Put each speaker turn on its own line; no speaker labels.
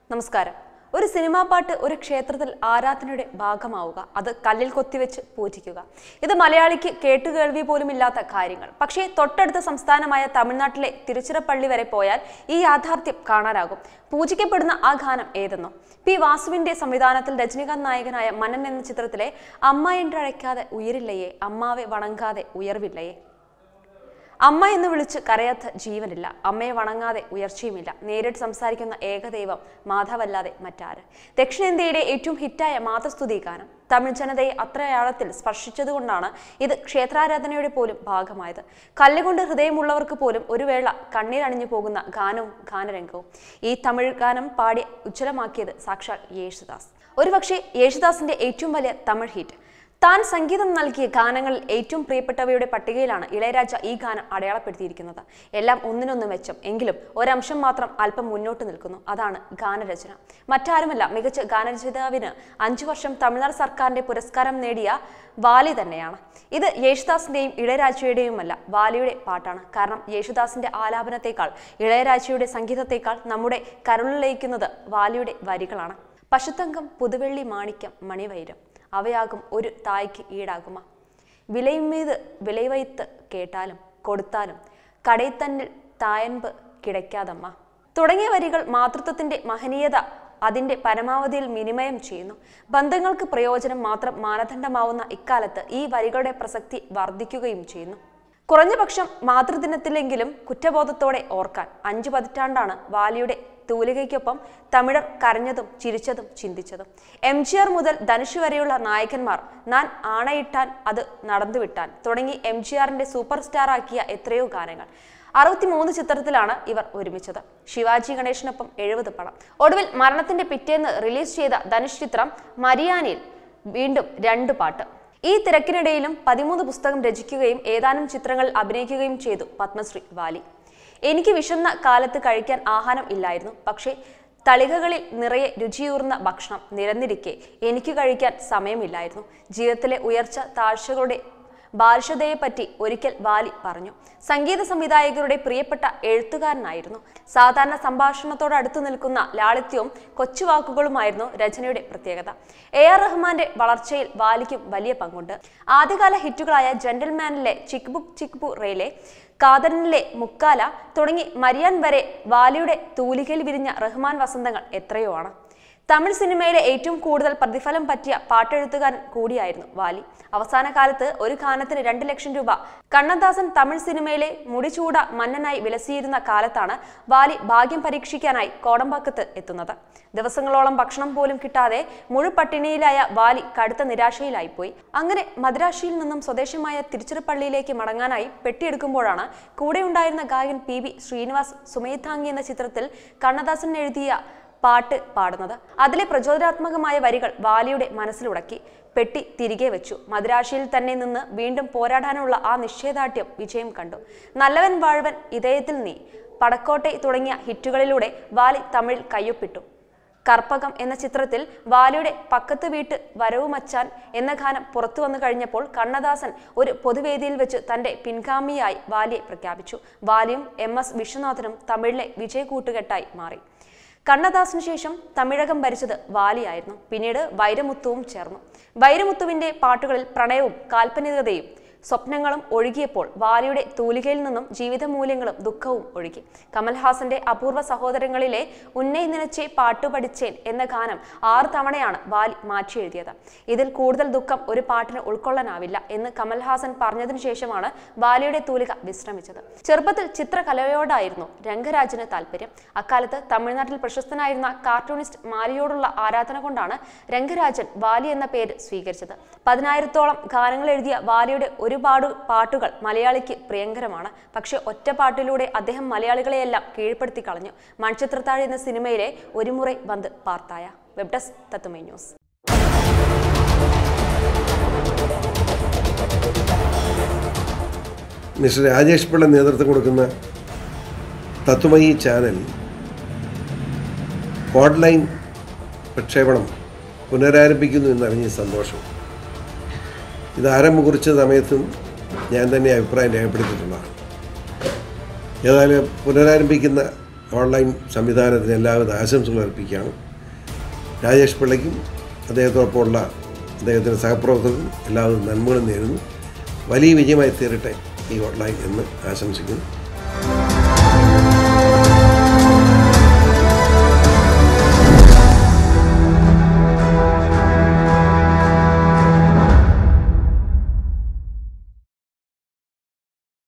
നമസ്കാരം ഒരു സിനിമാ പാട്ട് ഒരു ക്ഷേത്രത്തിൽ ആരാധനയുടെ ഭാഗമാവുക അത് കല്ലിൽ കൊത്തിവെച്ച് പൂജിക്കുക ഇത് മലയാളിക്ക് കേട്ടുകേൾവി പോലും ഇല്ലാത്ത കാര്യങ്ങൾ പക്ഷേ തൊട്ടടുത്ത സംസ്ഥാനമായ തമിഴ്നാട്ടിലെ തിരുച്ചിറപ്പള്ളി വരെ പോയാൽ ഈ യാഥാർത്ഥ്യം കാണാനാകും പൂജിക്കപ്പെടുന്ന ആ ഗാനം ഏതെന്നോ പി വാസുവിന്റെ സംവിധാനത്തിൽ രജനീകാന്ത് നായകനായ മനൻ എന്ന ചിത്രത്തിലെ അമ്മ என்றழைക്കാതെ ഉയരില്ലയേ അമ്മാവെ വണങ്ങാതെ ഉയർവില്ലയേ അമ്മ എന്ന് വിളിച്ച് കരയാത്ത ജീവനില്ല അമ്മയെ വണങ്ങാതെ ഉയർച്ചയുമില്ല നേരിട്ട് സംസാരിക്കുന്ന ഏകദൈവം മാധവല്ലാതെ മറ്റാര് ദക്ഷിണേന്ത്യയുടെ ഏറ്റവും ഹിറ്റായ മാതൃസ്തുതി ഗാനം തമിഴ് ജനതയെ അത്ര ആഴത്തിൽ സ്പർശിച്ചതുകൊണ്ടാണ് ഇത് ക്ഷേത്രാരാധനയുടെ പോലും ഭാഗമായത് കല്ലുകൊണ്ട് ഹൃദയമുള്ളവർക്ക് പോലും ഒരു വേള കണ്ണീരണിഞ്ഞു പോകുന്ന ഗാനവും ഗാനരംഗവും ഈ തമിഴ് ഗാനം പാടി ഉജ്ജ്വലമാക്കിയത് സാക്ഷാൽ യേശുദാസ് ഒരുപക്ഷെ യേശുദാസിന്റെ ഏറ്റവും വലിയ തമിഴ് ഹിറ്റ് താൻ സംഗീതം നൽകിയ ഗാനങ്ങളിൽ ഏറ്റവും പ്രിയപ്പെട്ടവയുടെ പട്ടികയിലാണ് ഇളയരാജ ഈ ഗാനം അടയാളപ്പെടുത്തിയിരിക്കുന്നത് എല്ലാം ഒന്നിനൊന്ന് മെച്ചം എങ്കിലും ഒരംശം മാത്രം അല്പം മുന്നോട്ട് നിൽക്കുന്നു അതാണ് ഗാനരചന മറ്റാരുമല്ല മികച്ച ഗാനരചയിതാവിന് അഞ്ചു വർഷം തമിഴ്നാട് സർക്കാരിന്റെ പുരസ്കാരം നേടിയ വാലി തന്നെയാണ് ഇത് യേശുദാസിന്റെയും ഇളയരാജയുടെയുമല്ല വാലിയുടെ പാട്ടാണ് കാരണം യേശുദാസിന്റെ ആലാപനത്തെക്കാൾ ഇളയരാജയുടെ സംഗീതത്തെക്കാൾ നമ്മുടെ കരുളിലയിക്കുന്നത് വാലിയുടെ വരികളാണ് പശുത്തങ്കം പുതുവെള്ളി മാണിക്യം മണിവൈരം അവയാകും ഒരു തായ്ക്ക് ഈടാകുമ വിലയുമീത് വിലവൈത്ത് കേട്ടാലും കൊടുത്താലും കടയിത്തന്നിൽ തായൻപ് കിടക്കാതമ്മ തുടങ്ങിയ വരികൾ മാതൃത്വത്തിന്റെ മഹനീയത അതിന്റെ പരമാവധിയിൽ വിനിമയം ചെയ്യുന്നു ബന്ധങ്ങൾക്ക് പ്രയോജനം മാത്രം മാനദണ്ഡമാവുന്ന ഇക്കാലത്ത് ഈ വരികളുടെ പ്രസക്തി വർദ്ധിക്കുകയും ചെയ്യുന്നു കുറഞ്ഞപക്ഷം മാതൃദിനത്തിലെങ്കിലും കുറ്റബോധത്തോടെ ഓർക്കാൻ അഞ്ചു പതിറ്റാണ്ടാണ് വാലിയുടെ തൂലികയ്ക്കൊപ്പം തമിഴർ കരഞ്ഞതും ചിരിച്ചതും ചിന്തിച്ചതും എം ജി ആർ മുതൽ ധനുഷ് വരെയുള്ള നായകന്മാർ ഞാൻ ആണയിട്ടാൻ അത് നടന്നുവിട്ടാൻ തുടങ്ങി എം ജി ആറിന്റെ സൂപ്പർ സ്റ്റാർ ആക്കിയ എത്രയോ ഗാനങ്ങൾ അറുപത്തിമൂന്ന് ചിത്രത്തിലാണ് ഇവർ ഒരുമിച്ചത് ശിവാജി ഗണേശനൊപ്പം എഴുപത് പടം ഒടുവിൽ മരണത്തിന്റെ പിറ്റേന്ന് റിലീസ് ചെയ്ത ധനുഷ് ചിത്രം മരിയാനിൽ വീണ്ടും രണ്ട് പാട്ട് ഈ തിരക്കിനിടയിലും പതിമൂന്ന് പുസ്തകം രചിക്കുകയും ഏതാനും ചിത്രങ്ങളിൽ അഭിനയിക്കുകയും ചെയ്തു പത്മശ്രീ വാലി എനിക്ക് വിശന്ന കാലത്ത് കഴിക്കാൻ ആഹാരം ഇല്ലായിരുന്നു പക്ഷേ തളികകളിൽ നിറയെ രുചിയൂർന്ന ഭക്ഷണം നിരന്നിരിക്കെ എനിക്ക് കഴിക്കാൻ സമയമില്ലായിരുന്നു ജീവിതത്തിലെ ഉയർച്ച താഴ്ചകളുടെ ബാലിശതയെപ്പറ്റി ഒരിക്കൽ വാലി പറഞ്ഞു സംഗീത സംവിധായകരുടെ പ്രിയപ്പെട്ട എഴുത്തുകാരനായിരുന്നു സാധാരണ സംഭാഷണത്തോട് അടുത്തു നിൽക്കുന്ന ലാളിത്യവും കൊച്ചുവാക്കുകളുമായിരുന്നു രചനയുടെ പ്രത്യേകത എ ആർ റഹ്മാന്റെ വളർച്ചയിൽ വാലിക്കും വലിയ പങ്കുണ്ട് ആദ്യകാല ഹിറ്റുകളായ ജെന്റിൽമാനിലെ ചിക്ക് ബുക്ക് ചിക്ക് ബു റേലെ കാതറിനിലെ മുക്കാല തുടങ്ങി മരിയാൻ വരെ വാലിയുടെ തൂലികയിൽ വിരിഞ്ഞ റഹ്മാൻ വസന്തങ്ങൾ എത്രയോ ആണ് തമിഴ് സിനിമയിലെ ഏറ്റവും കൂടുതൽ പ്രതിഫലം പറ്റിയ പാട്ടെഴുത്തുകാരൻ കൂടിയായിരുന്നു വാലി അവസാന കാലത്ത് ഒരു ഗാനത്തിന് രണ്ട് ലക്ഷം രൂപ കണ്ണദാസൻ തമിഴ് സിനിമയിലെ മുടിചൂട മന്നനായി വിലസിയിരുന്ന കാലത്താണ് വാലി ഭാഗ്യം പരീക്ഷിക്കാനായി കോടമ്പാക്കത്ത് എത്തുന്നത് ദിവസങ്ങളോളം ഭക്ഷണം പോലും കിട്ടാതെ മുഴുപട്ടിണിയിലായ വാലി കടുത്ത നിരാശയിലായിപ്പോയി അങ്ങനെ മദ്രാശിയിൽ നിന്നും സ്വദേശമായ തിരുച്ചിറപ്പള്ളിയിലേക്ക് മടങ്ങാനായി പെട്ടിയെടുക്കുമ്പോഴാണ് കൂടെയുണ്ടായിരുന്ന ഗായകൻ പി വി ശ്രീനിവാസ് സുമേധാംഗി എന്ന ചിത്രത്തിൽ കണ്ണദാസൻ എഴുതിയ പാട്ട് പാടുന്നത് അതിലെ പ്രചോദനാത്മകമായ വരികൾ വാലിയുടെ മനസ്സിലുടക്കി പെട്ടി തിരികെ വെച്ചു മദ്രാശിയിൽ തന്നെ നിന്ന് വീണ്ടും പോരാടാനുള്ള ആ നിശ്ചയദാർഢ്യം വിജയം കണ്ടു നല്ലവൻ വാഴ്വൻ ഇതയത്തിൽ നീ പടക്കോട്ടെ തുടങ്ങിയ ഹിറ്റുകളിലൂടെ വാലി തമിഴിൽ കയ്യൊപ്പിട്ടു കർപ്പകം എന്ന ചിത്രത്തിൽ വാലിയുടെ പക്കത്ത് വീട്ട് വരവുമച്ചാൻ എന്ന ഗാനം പുറത്തു വന്നു കഴിഞ്ഞപ്പോൾ കണ്ണദാസൻ ഒരു പൊതുവേദിയിൽ വെച്ച് തന്റെ പിൻഗാമിയായി വാലിയെ പ്രഖ്യാപിച്ചു വാലിയും എം എസ് വിശ്വനാഥനും തമിഴിലെ വിജയ കൂട്ടുകെട്ടായി മാറി കണ്ണദാസിന് ശേഷം തമിഴകം ഭരിച്ചത് വാലിയായിരുന്നു പിന്നീട് വൈരമുത്തുവും ചേർന്നു വൈരമുത്തുവിന്റെ പാട്ടുകളിൽ പ്രണയവും കാൽപ്പനികതയും സ്വപ്നങ്ങളും ഒഴുകിയപ്പോൾ വാലിയുടെ തൂലികയിൽ നിന്നും ജീവിത മൂല്യങ്ങളും ദുഃഖവും ഒഴുകി കമൽഹാസന്റെ അപൂർവ സഹോദരങ്ങളിലെ ഉന്നൈ നിനച്ചേ പാട്ടു പഠിച്ചേൻ എന്ന ഗാനം ആറ് തവണയാണ് വാലി മാറ്റി എഴുതിയത് ഇതിൽ കൂടുതൽ ദുഃഖം ഒരു പാട്ടിന് ഉൾക്കൊള്ളാനാവില്ല എന്ന് കമൽഹാസൻ പറഞ്ഞതിനു ശേഷമാണ് വാലിയുടെ തൂലിക വിശ്രമിച്ചത് ചെറുപ്പത്തിൽ ചിത്രകലയോടായിരുന്നു രംഗരാജിന് താല്പര്യം അക്കാലത്ത് തമിഴ്നാട്ടിൽ പ്രശസ്തനായിരുന്ന കാർട്ടൂണിസ്റ്റ് മാലിയോടുള്ള ആരാധന കൊണ്ടാണ് രംഗരാജൻ വാലി എന്ന പേര് സ്വീകരിച്ചത് പതിനായിരത്തോളം ഗാനങ്ങൾ എഴുതിയ വാലിയുടെ ഒരുപാട് പാട്ടുകൾ മലയാളിക്ക് പ്രിയങ്കരമാണ് പക്ഷെ ഒറ്റ പാട്ടിലൂടെ അദ്ദേഹം മലയാളികളെയെല്ലാം കീഴ്പ്പെടുത്തി കളഞ്ഞു മൺചിത്രത്താഴ് എന്ന സിനിമയിലെ ഒരു മുறை വന്ന് പാർത്തായ web desk Tatwamayi news
mister Rajesh Pillai നേതൃത്വം കൊടുക്കുന്ന തത്വമയി ചാനൽ ഓൺലൈൻ പ്രക്ഷേപണം പുനരാരംഭിക്കുന്നു എന്നറിഞ്ഞ സന്തോഷം ഇത് ആരംഭം കുറിച്ച സമയത്തും ഞാൻ തന്നെ അഭിപ്രായം രേഖപ്പെടുത്തിയിട്ടുള്ളതാണ് ഏതായാലും പുനരാരംഭിക്കുന്ന ഓൺലൈൻ സംവിധാനത്തിന് എല്ലാവിധ ആശംസകൾ അർപ്പിക്കുകയാണ് രാജേഷ് പിള്ളയ്ക്കും അദ്ദേഹത്തോടൊപ്പമുള്ള അദ്ദേഹത്തിൻ്റെ സഹപ്രവർത്തകർക്കും എല്ലാവിധ നന്മകളും നേരുന്നു വലിയ വിജയമായി തീരട്ടെ ഈ ഓൺലൈൻ എന്ന് ആശംസിക്കുന്നു